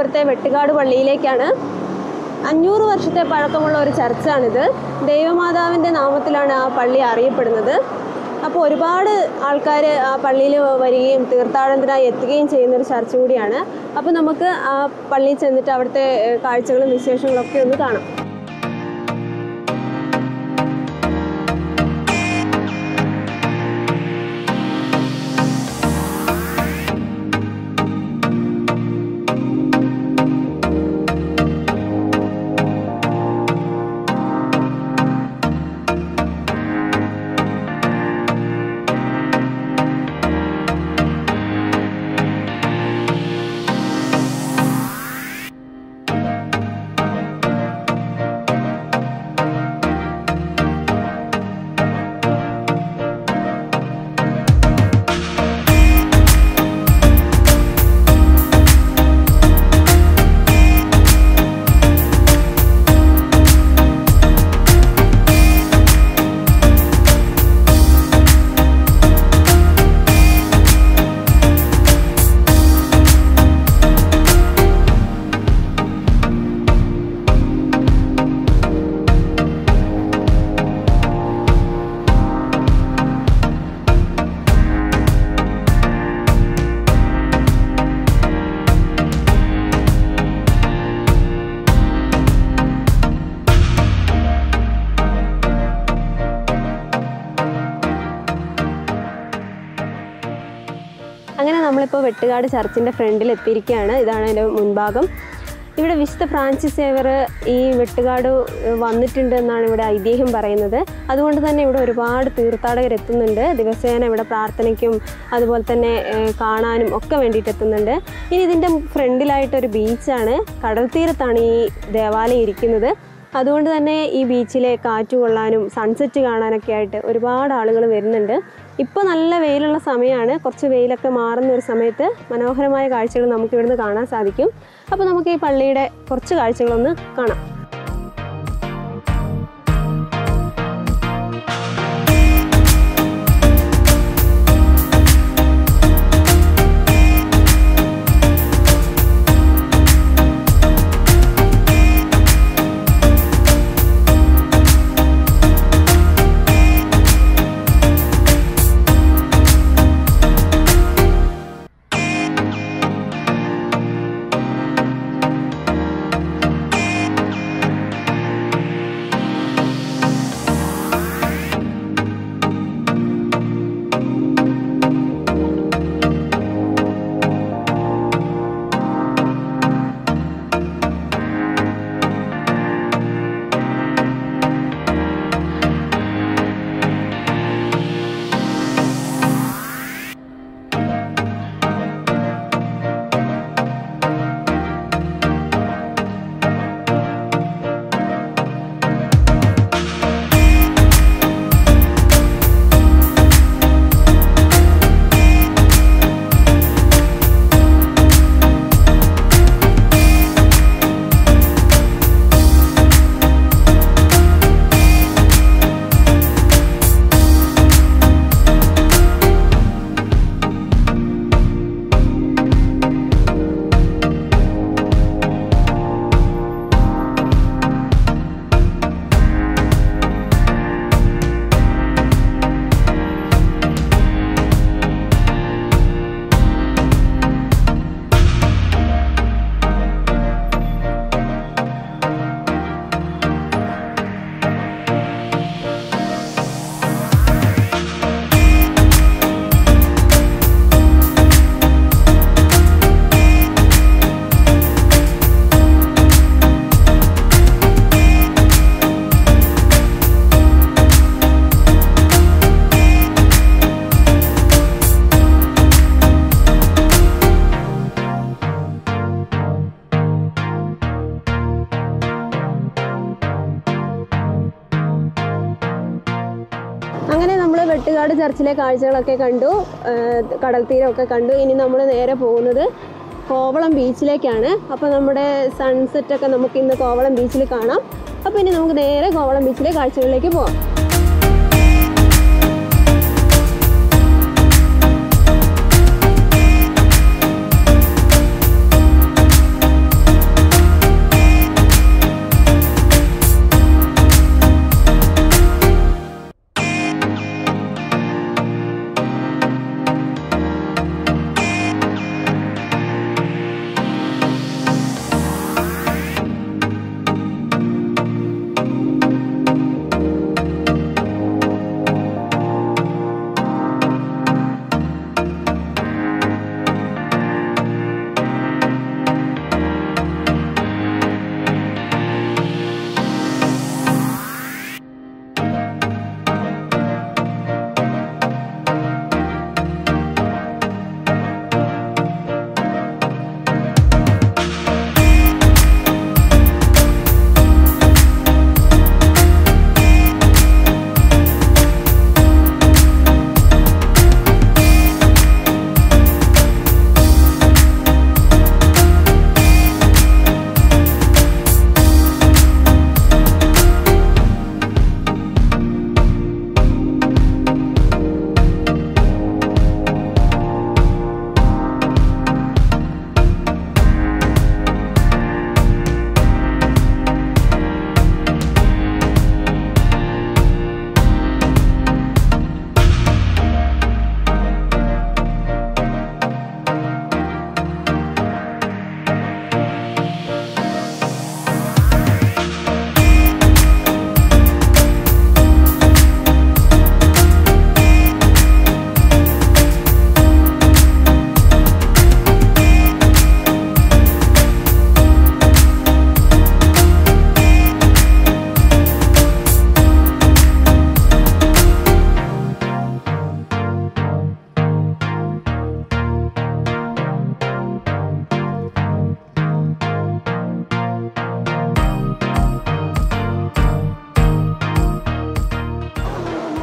ഇവിടുത്തെ വെട്ടുകാട് പള്ളിയിലേക്കാണ് അഞ്ഞൂറ് വർഷത്തെ പഴക്കമുള്ള ഒരു ചർച്ചാണിത് ദൈവമാതാവിൻ്റെ നാമത്തിലാണ് ആ പള്ളി അറിയപ്പെടുന്നത് അപ്പോൾ ഒരുപാട് ആൾക്കാർ ആ പള്ളിയിൽ വരികയും തീർത്ഥാടനത്തിനായി എത്തുകയും ചെയ്യുന്ന ഒരു ചർച്ച കൂടിയാണ് അപ്പോൾ നമുക്ക് ആ പള്ളിയിൽ ചെന്നിട്ട് അവിടുത്തെ ഏഹ്, കാഴ്ചകളും വിശേഷങ്ങളും ഒക്കെ ഒന്ന് കാണാം അങ്ങനെ നമ്മളിപ്പോൾ വെട്ടുകാട് ചർച്ചിൻ്റെ ഫ്രണ്ടിൽ എത്തിയിരിക്കുകയാണ് ഇതാണ് അതിൻ്റെ മുൻഭാഗം ഇവിടെ വിശുദ്ധ ഫ്രാൻസിസ് സേവർ ഈ വെട്ടുകാട് വന്നിട്ടുണ്ട് എന്നാണ് ഇവിടെ ഐതിഹ്യം പറയുന്നത് അതുകൊണ്ട് തന്നെ ഇവിടെ ഒരുപാട് തീർത്ഥാടകർ എത്തുന്നുണ്ട് ദിവസേന ഇവിടെ പ്രാർത്ഥനയ്ക്കും അതുപോലെ തന്നെ ഏഹ്, കാണാനും ഒക്കെ വേണ്ടിയിട്ട് എത്തുന്നുണ്ട് ഇനി ഇതിൻ്റെ ഫ്രണ്ടിലായിട്ടൊരു ബീച്ചാണ് കടൽ തീരത്താണ് ഈ ദേവാലയം ഇരിക്കുന്നത് അതുകൊണ്ട് തന്നെ ഈ ബീച്ചിലെ കാറ്റ് കൊള്ളാനും സൺസെറ്റ് കാണാനൊക്കെ ആയിട്ട് ഒരുപാട് ആളുകൾ വരുന്നുണ്ട് ഇപ്പോൾ നല്ല വെയിലുള്ള സമയമാണ് കുറച്ച് വെയിലൊക്കെ മാറുന്ന ഒരു സമയത്ത് മനോഹരമായ കാഴ്ചകൾ നമുക്ക് ഇവിടുന്ന് കാണാൻ സാധിക്കും അപ്പോൾ നമുക്ക് ഈ പള്ളിയുടെ കുറച്ച് കാഴ്ചകളൊന്ന് കാണാം അങ്ങനെ നമ്മൾ വെട്ടുകാട് ചർച്ചിലെ കാഴ്ചകളൊക്കെ കണ്ടു ഏഹ് കടൽ തീരമൊക്കെ കണ്ടു ഇനി നമ്മൾ നേരെ പോകുന്നത് കോവളം ബീച്ചിലേക്കാണ് അപ്പോൾ നമ്മുടെ സൺസെറ്റ് ഒക്കെ നമുക്ക് ഇന്ന് കോവളം ബീച്ചിൽ കാണാം അപ്പോൾ ഇനി നമുക്ക് നേരെ കോവളം ബീച്ചിലെ കാഴ്ചകളിലേക്ക് പോകാം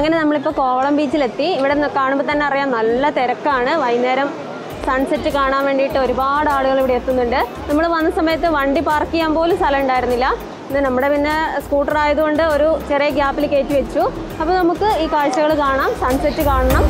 അങ്ങനെ നമ്മളിപ്പോൾ കോവളം ബീച്ചിലെത്തി ഇവിടെ നിന്ന് കാണുമ്പോൾ തന്നെ അറിയാം നല്ല തിരക്കാണ് വൈകുന്നേരം സൺസെറ്റ് കാണാൻ വേണ്ടിയിട്ട് ഒരുപാട് ആളുകൾ ഇവിടെ എത്തുന്നുണ്ട് നമ്മൾ വന്ന സമയത്ത് വണ്ടി പാർക്ക് ചെയ്യാൻ പോലും സ്ഥലം ഉണ്ടായിരുന്നില്ല ഇന്ന് നമ്മുടെ പിന്നെ സ്കൂട്ടർ ആയതുകൊണ്ട് ഒരു ചെറിയ ഗ്യാപ്പിൽ കയറ്റി വെച്ചു അപ്പോൾ നമുക്ക് ഈ കാഴ്ചകൾ കാണാം സൺസെറ്റ് കാണണം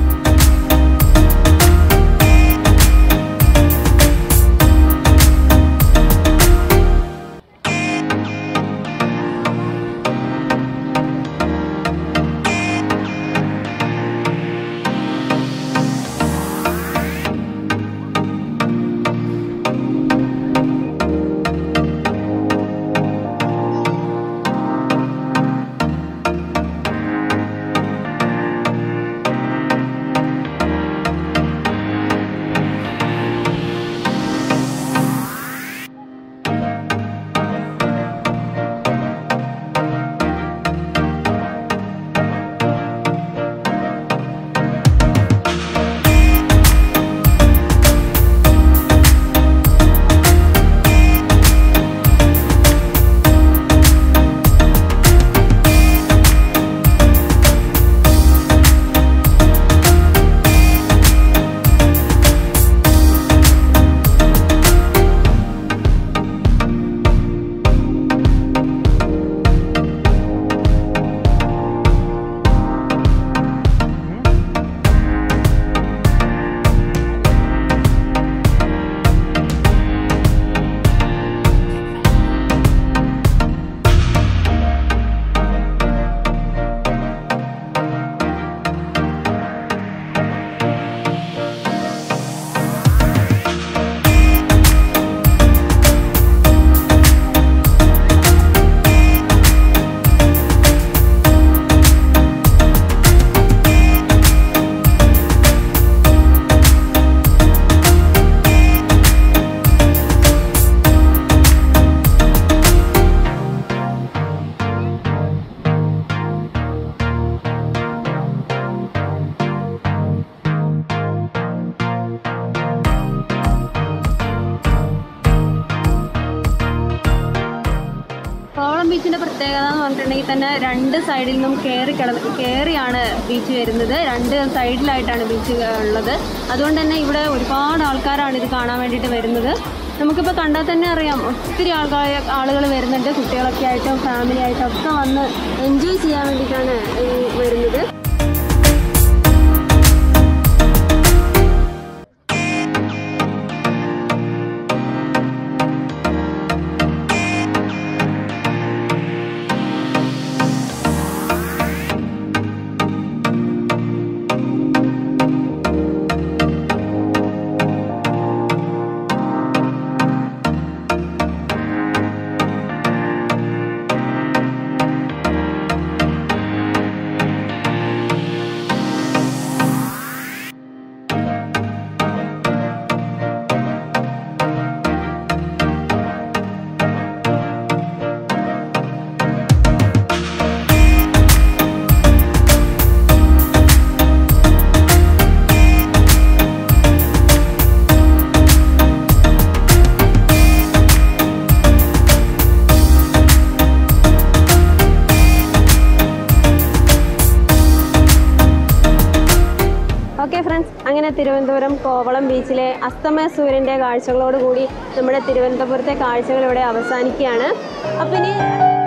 കോവളം ബീച്ചിന്റെ പ്രത്യേകത എന്ന് പറഞ്ഞിട്ടുണ്ടെങ്കിൽ തന്നെ രണ്ട് സൈഡിൽ നിന്നും കയറി കിടന്ന് കയറിയാണ് ബീച്ച് വരുന്നത് രണ്ട് സൈഡിലായിട്ടാണ് ബീച്ച് ഉള്ളത് അതുകൊണ്ട് തന്നെ ഇവിടെ ഒരുപാട് ആൾക്കാരാണ് ഇത് കാണാൻ വേണ്ടിയിട്ട് വരുന്നത് നമുക്കിപ്പോൾ കണ്ടാൽ തന്നെ അറിയാം ഒത്തിരി ആൾക്കാർ ആളുകൾ വരുന്നുണ്ട് കുട്ടികളൊക്കെ ആയിട്ടും ഫാമിലി ആയിട്ടും ഒക്കെ വന്ന് എൻജോയ് ചെയ്യാൻ വേണ്ടിയിട്ടാണ് ഈ വരുന്നത് ഓക്കെ ഫ്രണ്ട്സ് അങ്ങനെ തിരുവനന്തപുരം കോവളം ബീച്ചിലെ അസ്തമയ സൂര്യൻ്റെ കാഴ്ചകളോടുകൂടി നമ്മുടെ തിരുവനന്തപുരത്തെ കാഴ്ചകൾ ഇവിടെ അവസാനിക്കുകയാണ് അപ്പം ഇനി